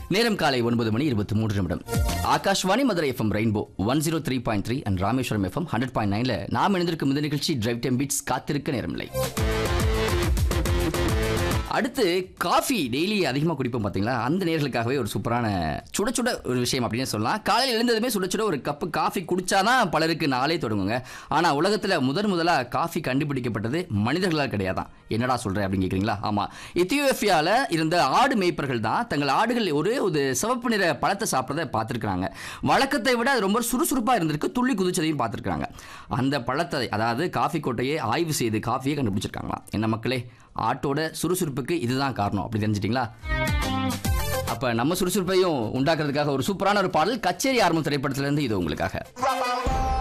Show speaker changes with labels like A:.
A: நேரம் காலை ஒன்பது மணி இருபத்தி மூன்று நிமிடம் Akashvani Madurai FM rainbow one zero three point three and Rameswaram FM hundred point நைன்ல நாம் இணைந்திருக்கும் இந்த நிகழ்ச்சி டிரைவ் டைம் பீட்ஸ் காத்திருக்க நேரமில்லை அடுத்து காஃபி டெய்லி அதிகமாக குடிப்போம் பார்த்தீங்களா அந்த நேர்களுக்காகவே ஒரு சூப்பரான சுட சுட ஒரு விஷயம் அப்படின்னு சொல்லலாம் காலையில் எழுந்ததுமே சுட சுட ஒரு கப்பு காஃபி குடிச்சாதான் பலருக்கு நாளே தொடங்குங்க ஆனால் உலகத்தில் முதன் முதலாக காஃபி கண்டுபிடிக்கப்பட்டது மனிதர்களால் கிடையாதான் என்னடா சொல்கிறேன் அப்படின்னு கேட்குறீங்களா ஆமாம் எத்தியோப்பியாவில் இருந்த ஆடு மேய்ப்பர்கள் தான் தங்கள் ஆடுகள் ஒரே ஒரு சிவப்பு நிற பழத்தை சாப்பிட்றத பார்த்துருக்குறாங்க வழக்கத்தை விட அது ரொம்ப சுறுசுறுப்பாக இருந்திருக்கு துள்ளி குதிச்சதையும் பார்த்துருக்காங்க அந்த பழத்தை அதாவது காஃபி கொட்டையை ஆய்வு செய்து காஃபியை கண்டுபிடிச்சிருக்காங்களாம் என்ன மக்களே ஆட்டோட சுறுசுறுப்புக்கு இதுதான் காரணம் அப்படி தெரிஞ்சிட்டிங்களா அப்ப நம்ம சுறுசுறுப்பையும் உண்டாக்குறதுக்காக ஒரு சூப்பரான ஒரு பாடல் கச்சேரி ஆரம்பம் திரைப்படத்திலிருந்து இது உங்களுக்காக